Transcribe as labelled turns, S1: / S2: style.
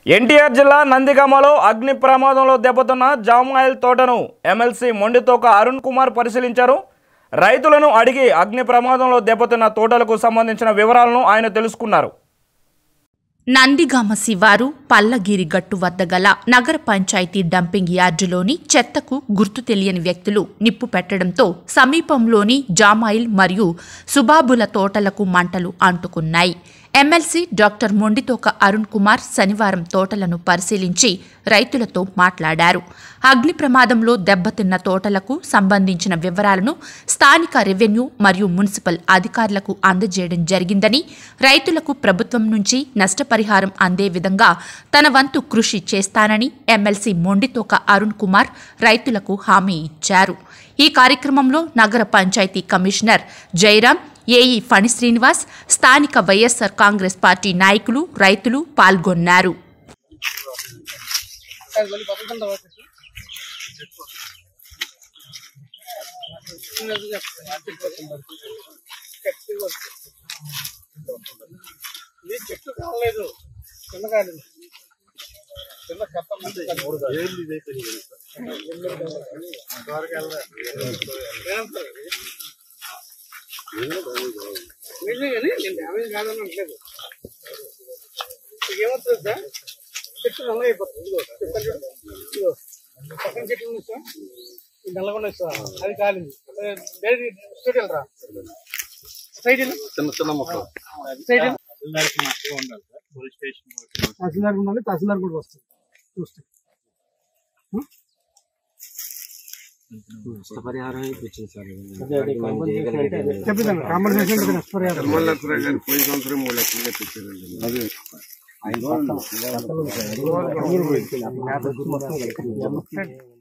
S1: ఎన్టీఆర్ జిల్లా నందిగామలో అగ్ని ప్రమాదంలో దెబ్బతిన్న జామాయిల్ తోటను ఎమ్మెల్సీ మొండితోక అరుణ్ కుమార్ పరిశీలించారు రైతులను అడిగి అగ్ని ప్రమాదంలో దెబ్బతిన్న తోటలకు సంబంధించిన వివరాలను ఆయన తెలుసుకున్నారు
S2: నందిగామ శివారు పల్లగిరి గట్టు వద్ద గల నగర పంచాయతీ డంపింగ్ యార్డులోని చెత్తకు గుర్తు తెలియని వ్యక్తులు నిప్పు పెట్టడంతో సమీపంలోని జామాయిల్ మరియు సుబాబుల తోటలకు మంటలు అంటుకున్నాయి ఎమ్మెల్సీ డాక్టర్ మొండితోక అరుణ్ కుమార్ శనివారం తోటలను పరిశీలించి రైతులతో మాట్లాడారు అగ్ని ప్రమాదంలో దెబ్బతిన్న తోటలకు సంబంధించిన వివరాలను స్థానిక రెవెన్యూ మరియు మున్సిపల్ అధికారులకు అందజేయడం జరిగిందని రైతులకు ప్రభుత్వం నుంచి నష్టపరిహారం అందే విధంగా తన వంతు కృషి చేస్తానని ఎమ్మెల్సీ మొండితోక అరుణ్ కుమార్ రైతులకు హామీ ఇచ్చారు ఈ కార్యక్రమంలో నగర పంచాయతీ కమిషనర్ జయరాం ఏఈ ఫణి శ్రీనివాస్ స్థానిక వైఎస్సార్ కాంగ్రెస్ పార్టీ నాయకులు రైతులు పాల్గొన్నారు
S3: ఇది చెట్టు కాలేదు కింద కాలేదు కింద కప్ప మంది వెళ్ళి కానీ నేను డ్యామేజ్ కాదని అనట్లేదు ఏమవుతుంది సార్ చెట్టు నల్లగా అయిపోతుంది ఇదిగో చెప్తాను చూడు. ఇదిగో పక్కన చెట్లు ఉంది సార్ ఇది నల్లగా ఉన్నాయి సార్ అది కాలింది వేరే స్టూడియో వెళ్ళరా సైడ్ వెళ్ళు.
S4: చిన్న చిన్న మొక్కలు
S3: సైడ్ వెళ్ళు.
S4: తహసీల్దార్కి ఉండాలి సార్ పోలీస్ స్టేషన్
S3: తహసీల్దార్ ఉండాలి తహసీల్దార్ కూడా వస్తుంది చూస్తే
S4: నష్టపరిహారం ఇప్పించింది సార్
S3: చెప్పిందండి కాంపన్సేషన్ నష్టపరిహారం
S4: పోయిన సంవత్సరం మూడు లక్షలు తెప్పించారండి అదే
S3: మొత్తం